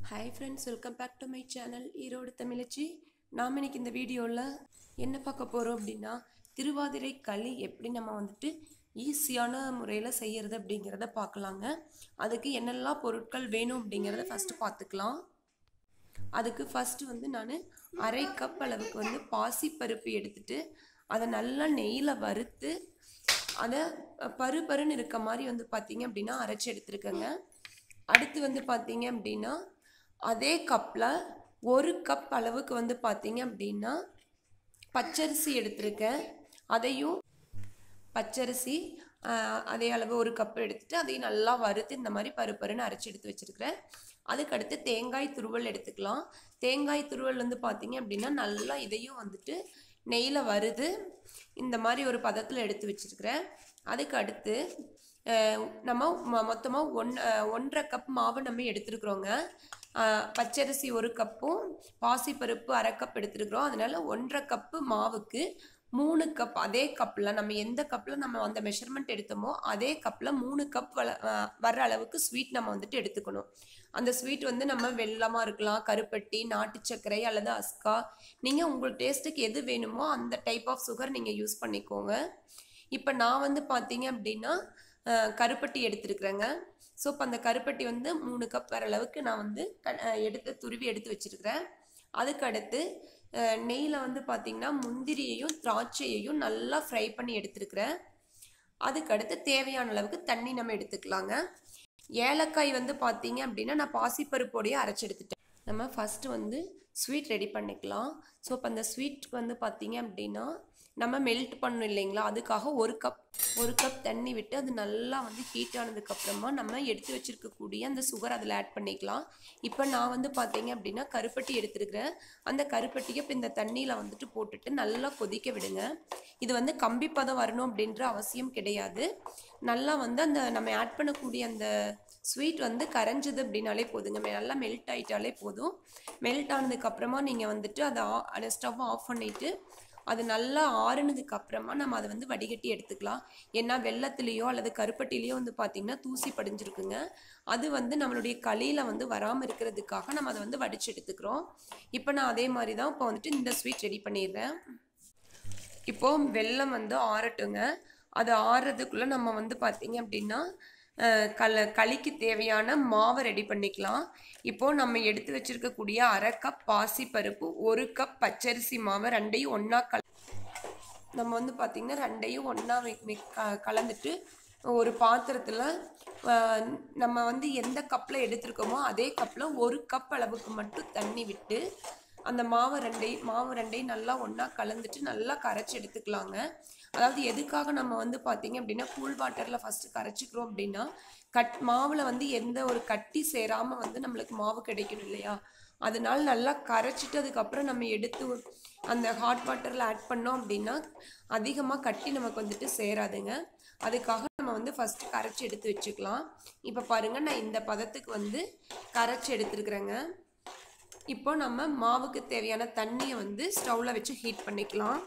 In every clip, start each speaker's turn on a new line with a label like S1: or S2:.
S1: hi friends welcome back to my channel Erode தமிழச்சி நாம் இன்னைக்கு இந்த வீடியோவில் என்ன பார்க்க போகிறோம் அப்படின்னா திருவாதிரை களி எப்படி நம்ம வந்துட்டு ஈஸியான முறையில் செய்கிறது அப்படிங்கிறத பார்க்கலாங்க அதுக்கு என்னெல்லாம் பொருட்கள் வேணும் அப்படிங்கிறத ஃபஸ்ட்டு பார்த்துக்கலாம் அதுக்கு ஃபஸ்ட்டு வந்து நான் அரை கப் அளவுக்கு வந்து பாசிப்பருப்பு எடுத்துட்டு அதை நல்லா நெய்யில் வறுத்து அதை பரு பருன்னு இருக்க மாதிரி வந்து பார்த்தீங்க அப்படின்னா அரைச்சி எடுத்துருக்கேங்க அடுத்து வந்து பார்த்தீங்க அப்படின்னா அதே கப்பில் ஒரு கப் அளவுக்கு வந்து பார்த்தீங்க அப்படின்னா பச்சரிசி எடுத்திருக்கேன் அதையும் பச்சரிசி ஆஹ், அதே அளவு ஒரு கப் எடுத்துட்டு அதையும் நல்லா வறுத்து இந்த மாதிரி பருப்பருன்னு அரைச்சி எடுத்து வச்சிருக்கிறேன் அதுக்கடுத்து தேங்காய் துருவல் எடுத்துக்கலாம் தேங்காய் துருவல் வந்து பார்த்தீங்க அப்படின்னா நல்லா இதையும் வந்துட்டு நெய்யில் வறுது இந்த மாதிரி ஒரு பதத்தில் எடுத்து வச்சிருக்கிறேன் அதுக்கு அடுத்து ஆஹ், நம்ம மொ- மொத்தமாக ஒன் ஆஹ், ஒன்றரை கப் மாவு நம்ம எடுத்துருக்குறோங்க ஆஹ், பச்சரிசி ஒரு கப்பும் பாசிப்பருப்பு அரை கப் எடுத்துருக்குறோம் அதனால ஒன்றரை கப்பு மாவுக்கு மூணு கப் அதே கப்பில் நம்ம எந்த கப்பில் நம்ம அந்த மெஷர்மெண்ட் எடுத்தோமோ அதே கப்பில் மூணு கப் வள ஆஹ், வர்ற அளவுக்கு ஸ்வீட் நம்ம வந்துட்டு எடுத்துக்கணும் அந்த ஸ்வீட் வந்து நம்ம வெல்லமாக இருக்கலாம் கருப்பட்டி நாட்டு சர்க்கரை அல்லது அஸ்கா நீங்கள் உங்கள் டேஸ்ட்டுக்கு எது வேணுமோ அந்த டைப் ஆஃப் சுகர் நீங்கள் யூஸ் பண்ணிக்கோங்க இப்போ நான் வந்து பார்த்தீங்க அப்படின்னா அஹ், கருப்பட்டி எடுத்துருக்குறேங்க ஸோ இப்போ அந்த கருப்பட்டி வந்து மூணு கப் வர அளவுக்கு நான் வந்து க- அஹ், எடுத்து துருவி எடுத்து வச்சிருக்கிறேன் அதுக்கு அடுத்து நெய்யில் வந்து பார்த்தீங்கன்னா முந்திரியையும் திராட்சையையும் நல்லா ஃப்ரை பண்ணி எடுத்துருக்கிறேன் அதுக்கு அடுத்து தேவையான அளவுக்கு தண்ணி நம்ம எடுத்துக்கலாங்க ஏலக்காய் வந்து பார்த்தீங்க அப்படின்னா நான் பாசிப்பருப்போடையே அரைச்சி எடுத்துட்டேன் நம்ம ஃபஸ்ட்டு வந்து ஸ்வீட் ரெடி பண்ணிக்கலாம் ஸோ இப்போ அந்த ஸ்வீட்க்கு வந்து பார்த்தீங்க அப்படின்னா நம்ம மெல்ட் பண்ணணும் இல்லைங்களா அதுக்காக ஒரு கப் ஒரு கப் தண்ணி விட்டு அது நல்லா வந்து ஹீட் ஆனதுக்கப்புறமா நம்ம எடுத்து வச்சிருக்கக்கூடிய அந்த சுகர் அதில் ஆட் பண்ணிக்கலாம் இப்போ நான் வந்து பார்த்தீங்க அப்படின்னா கருப்பட்டி எடுத்துருக்கிறேன் அந்த கருப்பட்டியை இப்போ இந்த தண்ணியில் வந்துட்டு போட்டுட்டு நல்லா கொதிக்க விடுங்க இது வந்து கம்பி பதம் வரணும் அப்படின்ற அவசியம் கிடையாது நல்லா வந்து அந்த நம்ம ஆட் பண்ணக்கூடிய அந்த ஸ்வீட் வந்து கரைஞ்சது அப்படின்னாலே போதுங்க மெ- நல்லா மெல்ட் ஆயிட்டாலே போதும் மெல்ட் ஆனதுக்கு அப்புறமா நீங்கள் வந்துட்டு அதை ஆ- அந்த ஸ்டவ் ஆஃப் பண்ணிட்டு அது நல்லா ஆறுனதுக்கு அப்புறமா நம்ம அதை வந்து வடிகட்டி எடுத்துக்கலாம் ஏன்னா வெள்ளத்துலேயோ அல்லது கருப்பட்டிலேயோ வந்து பார்த்திங்கன்னா தூசி படிஞ்சிருக்குங்க அது வந்து நம்மளுடைய களியில் வந்து வராமல் இருக்கிறதுக்காக நம்ம அதை வந்து வடிச்சு எடுத்துக்கிறோம் இப்போ நான் அதே மாதிரி தான் இப்போ வந்துட்டு இந்த ஸ்வீட் ரெடி பண்ணிடுறேன் இப்போ வெல்லம் வந்து ஆறட்டுங்க அது ஆறுறதுக்குள்ள நம்ம வந்து பார்த்தீங்க அப்படின்னா அஹ், கல களிக்கு தேவையான மாவை ரெடி பண்ணிக்கலாம் இப்போ நம்ம எடுத்து வச்சிருக்கக்கூடிய அரை கப் பாசிப்பருப்பு ஒரு கப் பச்சரிசி மாவை ரெண்டையும் ஒன்றா கல நம்ம வந்து பார்த்திங்கன்னா ரெண்டையும் ஒன்றா கலந்துட்டு ஒரு பாத்திரத்தில் நம்ம வந்து எந்த கப்பில் எடுத்திருக்கோமோ அதே கப்பில் ஒரு கப் அளவுக்கு மட்டும் தண்ணி விட்டு அந்த மாவு ரெண்டையும் மாவு ரெண்டையும் நல்லா ஒன்றா கலந்துட்டு நல்லா கரைச்சி எடுத்துக்கலாங்க அதாவது எதுக்காக நம்ம வந்து பார்த்தீங்க அப்படின்னா கூல் வாட்டரில் ஃபஸ்ட்டு கரைச்சிக்கிறோம் அப்படின்னா கட் மாவில் வந்து எந்த ஒரு கட்டி சேராமல் வந்து நம்மளுக்கு மாவு கிடைக்கணும் இல்லையா அதனால நல்லா கரைச்சிட்டு அதுக்கப்புறம் நம்ம எடுத்து ஒரு- அந்த ஹாட் வாட்டரில் ஆட் பண்ணோம் அப்படின்னா அதிகமாக கட்டி நமக்கு வந்துட்டு சேராதுங்க அதுக்காக நம்ம வந்து ஃபஸ்ட்டு கரைச்சி எடுத்து வச்சுக்கலாம் இப்போ பாருங்கள் நான் இந்த பதத்துக்கு வந்து கரைச்சி எடுத்துருக்குறேங்க இப்போ நம்ம மாவுக்கு தேவையான தண்ணியை வந்து ஸ்டவ்வில் வச்சு ஹீட் பண்ணிக்கலாம்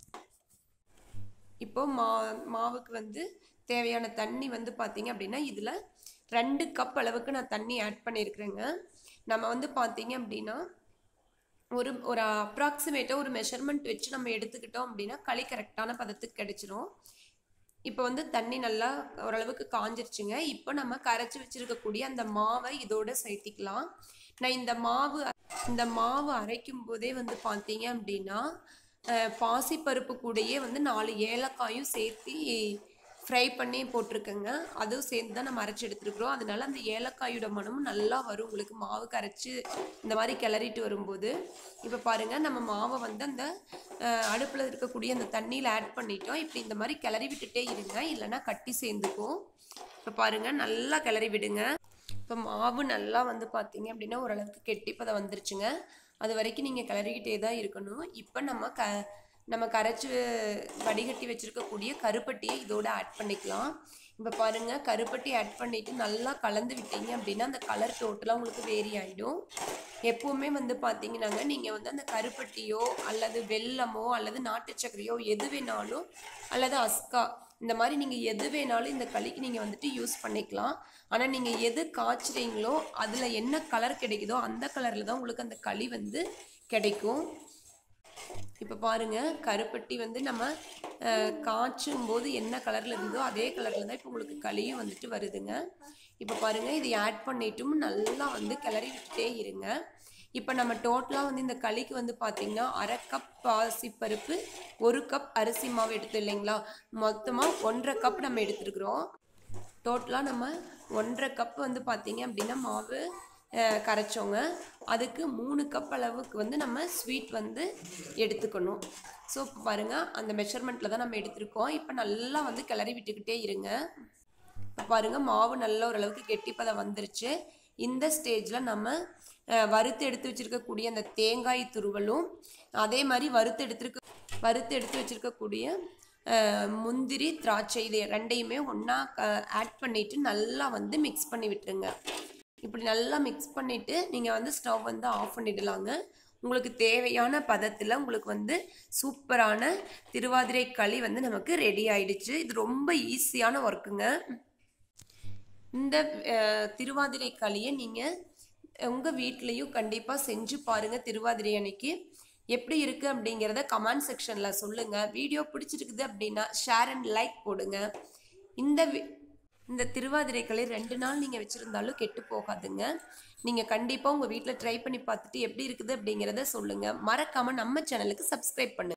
S1: இப்போ மா மாவுக்கு வந்து தேவையான தண்ணி வந்து பார்த்தீங்க அப்படின்னா இதில் ரெண்டு கப் அளவுக்கு நான் தண்ணி ஆட் பண்ணியிருக்கிறேங்க நம்ம வந்து பார்த்தீங்க அப்படின்னா ஒரு ஒரு அப்ராக்சிமேட்டாக ஒரு மெஷர்மெண்ட் வச்சு நம்ம எடுத்துக்கிட்டோம் அப்படின்னா களி கரெக்டான பதத்துக்கு கிடைச்சிரும் இப்போ வந்து தண்ணி நல்லா ஓரளவுக்கு காஞ்சிருச்சுங்க இப்போ நம்ம கரைச்சி வச்சிருக்கக்கூடிய அந்த மாவை இதோட சேர்த்திக்கலாம் நான் இந்த மாவு இந்த மாவு அரைக்கும் போதே வந்து பார்த்தீங்க அப்படின்னா அஹ், பாசிப்பருப்பு கூடயே வந்து நாலு ஏலக்காயும் சேர்த்து ஃப்ரை பண்ணி போட்டிருக்கேங்க அதுவும் சேர்ந்து தான் நம்ம அரைச்சி எடுத்துருக்குறோம் அதனால அந்த ஏலக்காயோட மனமும் நல்லா வரும் உங்களுக்கு மாவு கரைச்சி இந்த மாதிரி கிளறிட்டு வரும்போது இப்போ பாருங்கள் நம்ம மாவை வந்து அந்த அடுப்பில் இருக்கக்கூடிய அந்த தண்ணியில் ஆட் பண்ணிட்டோம் இப்படி இந்த மாதிரி கிளறி விட்டுட்டே இருங்க இல்லைன்னா கட்டி சேர்ந்துக்கும் இப்போ பாருங்கள் நல்லா கிளறி விடுங்க இப்போ மாவு நல்லா வந்து பார்த்தீங்க அப்படின்னா ஓரளவுக்கு கெட்டிப்பதம் வந்துருச்சுங்க அது வரைக்கும் நீங்கள் கிளறிக்கிட்டே தான் இருக்கணும் இப்போ நம்ம க நம்ம கரைச்சி வடிகட்டி வச்சுருக்கக்கூடிய கருப்பட்டியை இதோட ஆட் பண்ணிக்கலாம் இப்போ பாருங்கள் கருப்பட்டி ஆட் பண்ணிவிட்டு நல்லா கலந்து விட்டீங்க அப்படின்னா அந்த கலர் டோட்டலாக உங்களுக்கு வேரி ஆகிடும் எப்போவுமே வந்து பார்த்தீங்கன்னாங்க நீங்கள் வந்து அந்த கருப்பட்டியோ அல்லது வெல்லமோ அல்லது நாட்டு சர்க்கரையோ எது வேணாலும் அல்லது அஸ்கா இந்த மாதிரி நீங்கள் எது வேணாலும் இந்த களிக்கு நீங்கள் வந்துட்டு யூஸ் பண்ணிக்கலாம் ஆனால் நீங்கள் எது காய்ச்சுறீங்களோ அதில் என்ன கலர் கிடைக்குதோ அந்த கலரில் தான் உங்களுக்கு அந்த களி வந்து கிடைக்கும் இப்போ பாருங்க கருப்பட்டி வந்து நம்ம அஹ், காய்ச்சும் போது என்ன கலரில் இருந்தோ அதே கலரில் தான் இப்போ உங்களுக்கு களியும் வந்துட்டு வருதுங்க இப்போ பாருங்க இதை ஆட் பண்ணிட்டும் நல்லா வந்து கிளறி விட்டுட்டே இருங்க இப்போ நம்ம டோட்டலாக வந்து இந்த களிக்கு வந்து பார்த்தீங்கன்னா அரை கப் பாசிப்பருப்பு ஒரு கப் அரிசி மாவு எடுத்து இல்லைங்களா மொத்தமாக ஒன்றரை கப் நம்ம எடுத்துருக்குறோம் டோட்டலாக நம்ம ஒன்றரை கப் வந்து பார்த்தீங்க அப்படின்னா மாவு அஹ், கரைச்சோங்க அதுக்கு மூணு கப் அளவுக்கு வந்து நம்ம ஸ்வீட் வந்து எடுத்துக்கணும் ஸோ பாருங்கள் அந்த மெஷர்மெண்ட்டில் தான் நம்ம எடுத்திருக்கோம் இப்போ நல்லா வந்து கிளறி விட்டுக்கிட்டே இருங்க இப்போ பாருங்கள் மாவு நல்ல ஓரளவுக்கு கெட்டிப்பதம் வந்துருச்சு இந்த ஸ்டேஜில் நம்ம அஹ், வறுத்து எடுத்து வச்சுருக்கக்கூடிய அந்த தேங்காய் துருவலும் அதே மாதிரி வறுத்து எடுத்துருக்க வறுத்து எடுத்து வச்சுருக்கக்கூடிய முந்திரி திராட்சை இது ரெண்டையுமே ஒன்றா ஆட் பண்ணிவிட்டு நல்லா வந்து மிக்ஸ் பண்ணி விட்டுருங்க இப்படி நல்லா மிக்ஸ் பண்ணிவிட்டு நீங்கள் வந்து ஸ்டவ் வந்து ஆஃப் பண்ணிடலாங்க உங்களுக்கு தேவையான பதத்தில் உங்களுக்கு வந்து சூப்பரான திருவாதிரை களி வந்து நமக்கு ரெடி ஆயிடுச்சு இது ரொம்ப ஈஸியான ஒர்க்குங்க இந்த அஹ், திருவாதிரை களியை நீங்கள் உங்கள் வீட்லேயும் கண்டிப்பாக செஞ்சு பாருங்கள் திருவாதிரை அன்னைக்கு எப்படி இருக்குது அப்படிங்கிறத கமெண்ட் செக்ஷனில் சொல்லுங்கள் வீடியோ பிடிச்சிருக்குது அப்படின்னா ஷேர் அண்ட் லைக் போடுங்க இந்த வி- இந்த திருவாதிரை களி ரெண்டு நாள் நீங்கள் வச்சுருந்தாலும் கெட்டு போகாதுங்க நீங்கள் கண்டிப்பாக உங்கள் வீட்டில் ட்ரை பண்ணி பார்த்துட்டு எப்படி இருக்குது அப்படிங்கிறத சொல்லுங்கள் மறக்காமல் நம்ம சேனலுக்கு சப்ஸ்கிரைப் பண்ணுங்கள்